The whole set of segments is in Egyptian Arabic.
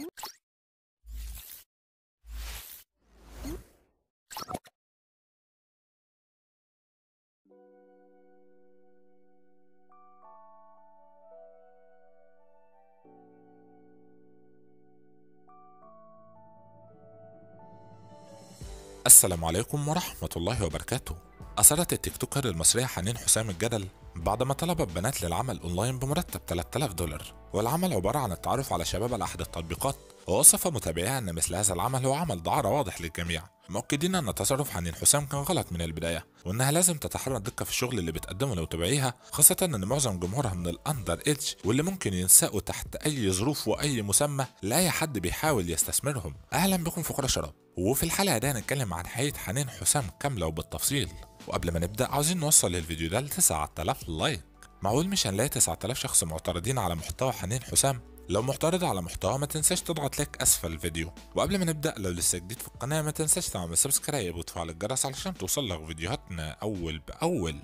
السلام عليكم ورحمة الله وبركاته أثارت التيك توكر المصرية حنين حسام الجدل بعد ما طلبت بنات للعمل أونلاين بمرتب 3000 دولار والعمل عبارة عن التعرف على شباب على أحد التطبيقات ووصف متابعيها أن مثل هذا العمل هو عمل دعارة واضح للجميع مؤكدين أن تصرف حنين حسام كان غلط من البداية وأنها لازم تتحرى الدقة في الشغل اللي بتقدمه لمتابعيها خاصة أن معظم جمهورها من الأندر إيدج واللي ممكن ينساقوا تحت أي ظروف وأي مسمى لأي حد بيحاول يستثمرهم أهلا بكم في كرة شراب وفي الحلقة دي هنتكلم عن حياة حنين حسام كاملة وبالتفصيل وقبل ما نبدأ عاوزين نوصل الفيديو ده ل 9000 لايك معقول مش هنلاقي 9000 شخص معترضين على محتوى حنين حسام لو معترض على محتوى ما تنساش تضغط لايك اسفل الفيديو وقبل ما نبدا لو لسه جديد في القناه ما تنساش تعمل سبسكرايب وتفعل الجرس علشان توصل لك فيديوهاتنا اول باول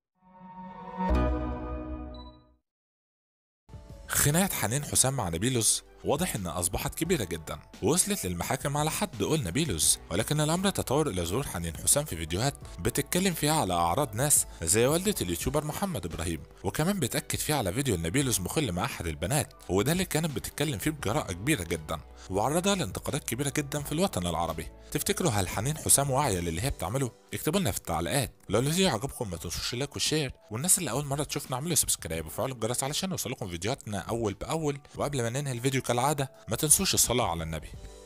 خناقة حنين حسام مع نبيلوس واضح انها اصبحت كبيره جدا ووصلت للمحاكم على حد قول نبيلوس ولكن الامر تطور الى ظهور حنين حسام في فيديوهات بتتكلم فيها على اعراض ناس زي والده اليوتيوبر محمد ابراهيم وكمان بتاكد فيها على فيديو نبيلوس مخل مع احد البنات وده اللي كانت بتتكلم فيه بجراءه كبيره جدا وعرضها لانتقادات كبيره جدا في الوطن العربي تفتكروا هل حنين حسام واعيه للي هي بتعمله اكتبوا لنا في التعليقات لو الفيديو عجبكم ما تنسوش اللايك والشير والناس اللي اول مره تشوفنا اعملوا سبسكرايب وفعلوا الجرس علشان يوصلكم فيديوهاتنا اول باول وقبل ما ننهي الفيديو كالعاده ما تنسوش الصلاه على النبي